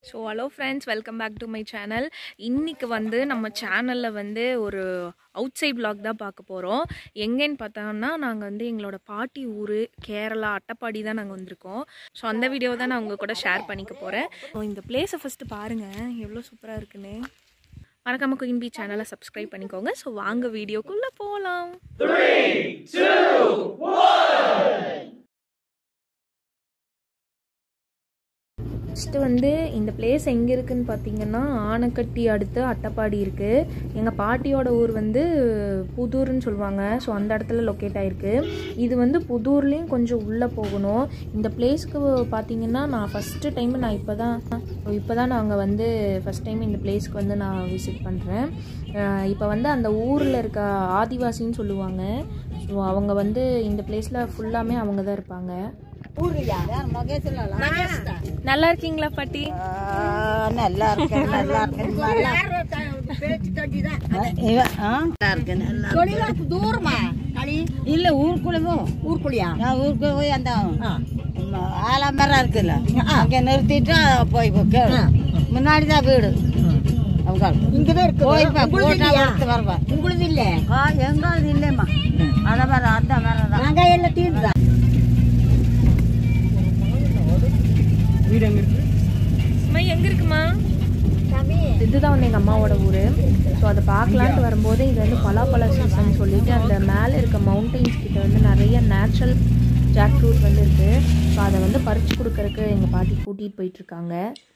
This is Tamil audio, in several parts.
So hello friends welcome back to my channel இன்றைக்கி வந்து நம்ம சேனலில் வந்து ஒரு அவுட் சைட் vlog தான் பார்க்க போகிறோம் எங்கேன்னு பார்த்தோம்னா நாங்கள் வந்து எங்களோட பாட்டி ஊர் கேரளா அட்டப்பாடி தான் நாங்கள் வந்திருக்கோம் ஸோ அந்த வீடியோ தான் நான் உங்கள் கூட ஷேர் பண்ணிக்க போகிறேன் ஸோ இந்த பிளேஸை ஃபஸ்ட்டு பாருங்கள் எவ்வளோ சூப்பராக இருக்குன்னு மறக்காம குயின் பி சேனலை சப்ஸ்கிரைப் பண்ணிக்கோங்க ஸோ வாங்க வீடியோக்குள்ளே போகலாம் ஃபஸ்ட்டு வந்து இந்த பிளேஸ் எங்கே இருக்குன்னு பார்த்தீங்கன்னா ஆனைக்கட்டி அடுத்து அட்டப்பாடி இருக்குது எங்கள் பாட்டியோட ஊர் வந்து புதூர்னு சொல்லுவாங்க ஸோ அந்த இடத்துல லொக்கேட் ஆகிருக்கு இது வந்து புதூர்லேயும் கொஞ்சம் உள்ளே போகணும் இந்த பிளேஸ்க்கு பார்த்தீங்கன்னா நான் ஃபஸ்ட்டு டைம் நான் இப்போ தான் இப்போ தான் நாங்கள் வந்து ஃபஸ்ட் டைம் இந்த பிளேஸ்க்கு வந்து நான் விசிட் பண்ணுறேன் இப்போ வந்து அந்த ஊரில் இருக்க ஆதிவாசின்னு சொல்லுவாங்க ஸோ அவங்க வந்து இந்த பிளேஸில் ஃபுல்லாமே அவங்க தான் இருப்பாங்க நல்லா இருக்கீங்களா பாட்டி நல்லா இருக்கு நல்லா இருக்கு நல்லா இவ- ஆ? நல்லா இருக்கு நல்லா இருக்கு. தூரமா களி இல்ல ஊருக்குள்ளவும் ஊருக்குள்ளியா நான் ஊருக்கு போய் அந்த ஆலமரம் இருக்குல்ல அங்க நிறுத்திட்டு போய் போ- கேளு. முன்னாடிதான் வீடு அவங்க இங்கதான் இருக்கு போய் பா, போட்டா எடுத்து வரவா உங்களுது இல்ல ஆ எங்க அது இல்லைம்மா அந்த மரம் அந்த மரம் தான் நாங்க எல்லாம் தீர்ந்தா அம்மா எங்கே இருக்குமா இதுதான் வந்து எங்கள் அம்மாவோட ஊர் ஸோ அதை பார்க்கலான்ட்டு வரும்போது இது வந்து பலாப்பழ சீசன் சொல்லிட்டு அந்த மேலே இருக்க மவுண்டெயின்ஸ் கிட்ட வந்து நிறைய நேச்சுரல் ஜாக் ஃப்ரூட் வந்து இருக்குது ஸோ அதை வந்து பறித்து கொடுக்கறக்கு எங்கள் பாட்டி கூட்டிகிட்டு போயிட்டுருக்காங்க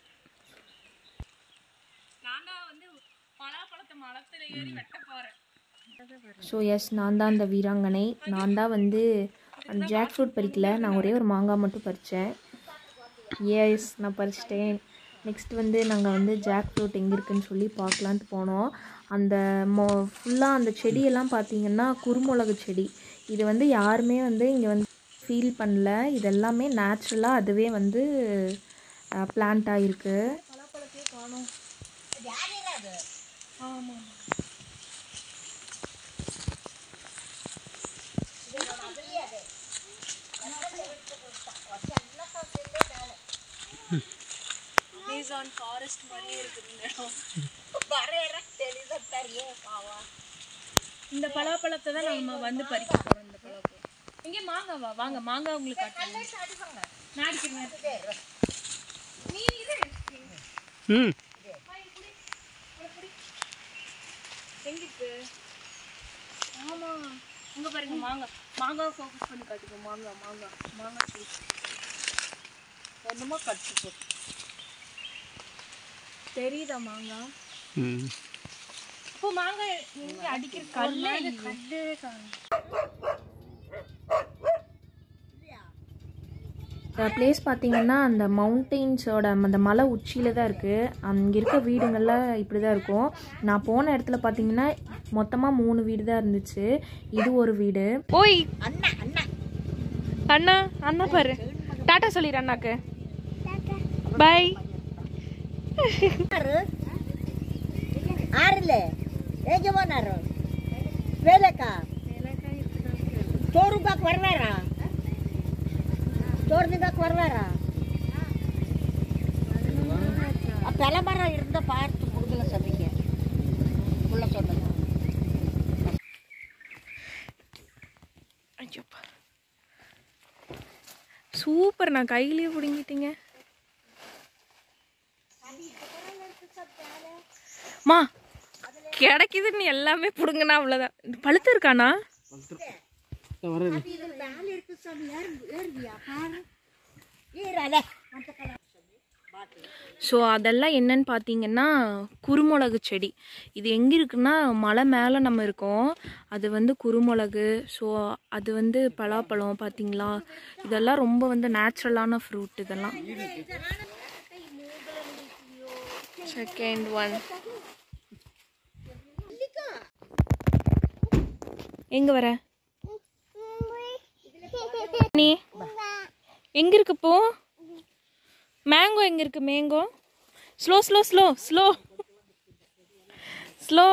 ஸோ எஸ் நான் தான் அந்த வீராங்கனை நான் தான் வந்து அந்த ஜாக் ஃப்ரூட் பறிக்கல நான் ஒரே ஒரு மாங்காய் மட்டும் பறித்தேன் எஸ் நான் பறிச்சிட்டேன் நெக்ஸ்ட் வந்து நாங்கள் வந்து ஜாக் ஃப்ரூட் எங்கே இருக்குன்னு சொல்லி பார்க்கலான்ட்டு போனோம் அந்த மொ ஃபுல்லாக அந்த செடியெல்லாம் பார்த்தீங்கன்னா குறுமிளகு செடி இது வந்து யாருமே வந்து இங்கே வந்து ஃபீல் பண்ணல இது எல்லாமே நேச்சுரலாக அதுவே வந்து பிளான்ட் ஆகிருக்கு இந்த பலாப்பழத்தை தான் நம்ம வந்து பறிக்க போகிறோம் இந்த பழத்தை இங்கே மாங்காவா வாங்க மாங்காய் உங்களுக்கு காட்டுறேன் நான் அடிக்கிறேன் நீ இரு. எங்க இருக்கு ஆமா இங்க பாருங்க மாங்காய் மாங்காய் ஃபோக்கஸ் பண்ணி காட்டுங்க மாங்காய் மாங்காய் மாங்காய் செடி என்னமோ கட்டு போ தெரியுதா மாங்காய் இப்போ மாங்காய் நீங்க அடிக்கிற கல்ல கல்லு பிளேஸ் பார்த்தீங்கன்னா அந்த மவுண்டெயின்ஸோட அந்த மலை உச்சியில் தான் இருக்குது அங்கே இருக்க வீடுங்கள்லாம் இப்படி தான் இருக்கும் நான் போன இடத்துல பார்த்தீங்கன்னா மொத்தமாக மூணு வீடு தான் இருந்துச்சு இது ஒரு வீடு ஓய் அண்ணா அண்ணா அண்ணா அண்ணா பாரு டாட்டா சொல்லிடு அண்ணாக்கு பாய் ಆರಿಲ್ಲ ಯಜಮಾನರು ವೇಲಕ ಚೋರು ಬಾಕ್ ಬರ್ವಾರ ಚೋರ್ನಿಗಾಕ್ ಬರ್ವಾರ ಆ ತಲೆಮರ ಇರ್ದ பார்த்து கொடுக்கல சமைக்க உள்ள சொன்னது ஐயோப்பா சூப்பர் நான் கையிலேயே பிடுங்கிட்டீங்க மா கிடைக்குதுன்னு எல்லாமே பிடுங்கண்ணா அவ்வளோதான் பழுத்து இருக்கானா ஈரல ஸோ அதெல்லாம் என்னன்னு பார்த்தீங்கன்னா குருமிளகு செடி இது எங்கே இருக்குன்னா மலை மேலே நம்ம இருக்கோம் அது வந்து குருமிளகு ஸோ அது வந்து பலாப்பழம் பார்த்தீங்களா இதெல்லாம் ரொம்ப வந்து நேச்சுரலான ஃப்ரூட் இதெல்லாம் செகண்ட் ஒன் எங்க வர நீ எங்க இருக்கு போ மேங்கோ எங்க இருக்கு mango slow slow slow slow slow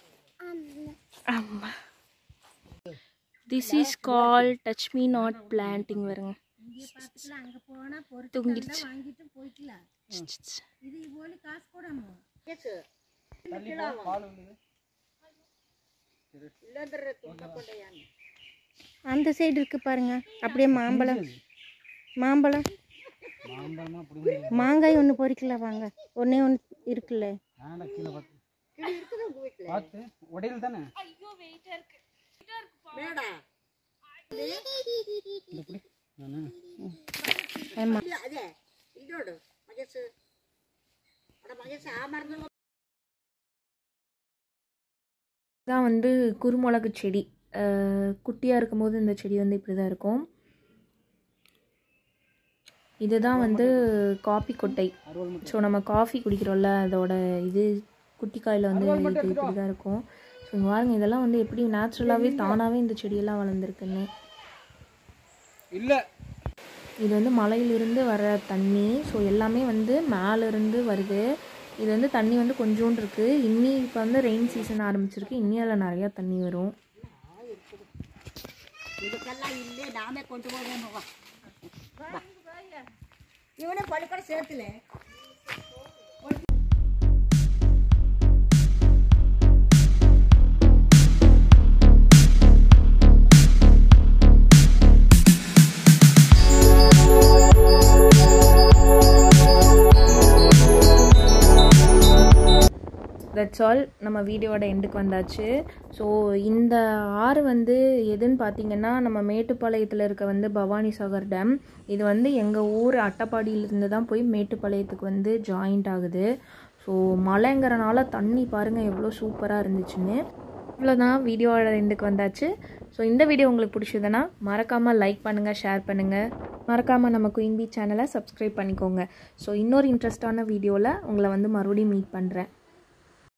ஆமா this is call touch me not planting வருங்க தூங்கிடுச்சு அந்த சைடு இருக்கு பாருங்க அப்படியே மாம்பழம் மாம்பழம் மாங்காய் ஒன்று பொறிக்கல வாங்க ஒன்றே ஒன்று இருக்குல்ல வேண்டாம் கீழே பார்த்து பார்த்து உடையல் தானே மேடா இந்த புடி நானு ஆமா ಇಲ್ಲ ಅದೇ ಇಲ್ಲಿ ನೋಡು ಮಗೇಶ್ ಅಡ ಮಗೇಶ್ ಆ ಮರದ இதான் வந்து குருமிளகு செடி குட்டியாக இருக்கும்போது இந்த செடி வந்து இப்படி தான் இருக்கும் இதுதான் வந்து காபி கொட்டை ஸோ நம்ம காஃபி குடிக்கிறோம்ல அதோட இது குட்டி காயில் வந்து இது இப்படி தான் இருக்கும் ஸோ இங்கே பாருங்க இதெல்லாம் வந்து எப்படி நேச்சுரலாகவே தானாகவே இந்த செடியெல்லாம் வளர்ந்துருக்குன்னு இல்லை இது வந்து மலையிலிருந்து வர தண்ணி ஸோ எல்லாமே வந்து மேலேருந்து வருது இது வந்து தண்ணி வந்து கொஞ்சோண்டு இருக்குது இன்னி இப்போ வந்து ரெயின் சீசன் ஆரம்பிச்சிருக்கு இன்னி அதில் நிறையா தண்ணி வரும் ಇದಕ್ಕೆಲ್ಲ ಇಲ್ಲೇ ನಾವೇ ಕೊಂಡು ಹೋಗೋಣ ಬಾ. ಬಾ. ಇವನೇ ಪಳ್ಳಿಕಡೆ ಸೇರ್ತಿಲೆ தட்ஸ் ஆல் நம்ம வீடியோட எண்டுக்கு வந்தாச்சு ஸோ இந்த ஆறு வந்து எதுன்னு பார்த்தீங்கன்னா நம்ம மேட்டுப்பாளையத்தில் இருக்க வந்து பவானி சாகர் டேம் இது வந்து எங்கள் ஊர் அட்டப்பாடியிலிருந்து தான் போய் மேட்டுப்பாளையத்துக்கு வந்து ஜாயிண்ட் ஆகுது ஸோ மழைங்கிறனால தண்ணி பாருங்கள் எவ்வளோ சூப்பராக இருந்துச்சுன்னு இவ்வளோதான் வீடியோவோட எண்டுக்கு வந்தாச்சு ஸோ இந்த வீடியோ உங்களுக்கு பிடிச்சதுன்னா மறக்காமல் லைக் பண்ணுங்கள் ஷேர் பண்ணுங்கள் மறக்காமல் நம்ம குயின் பீச் சேனலை சப்ஸ்கிரைப் பண்ணிக்கோங்க ஸோ இன்னொரு இன்ட்ரெஸ்டான வீடியோவில் உங்களை வந்து மறுபடியும் மீட் பண்ணுறேன்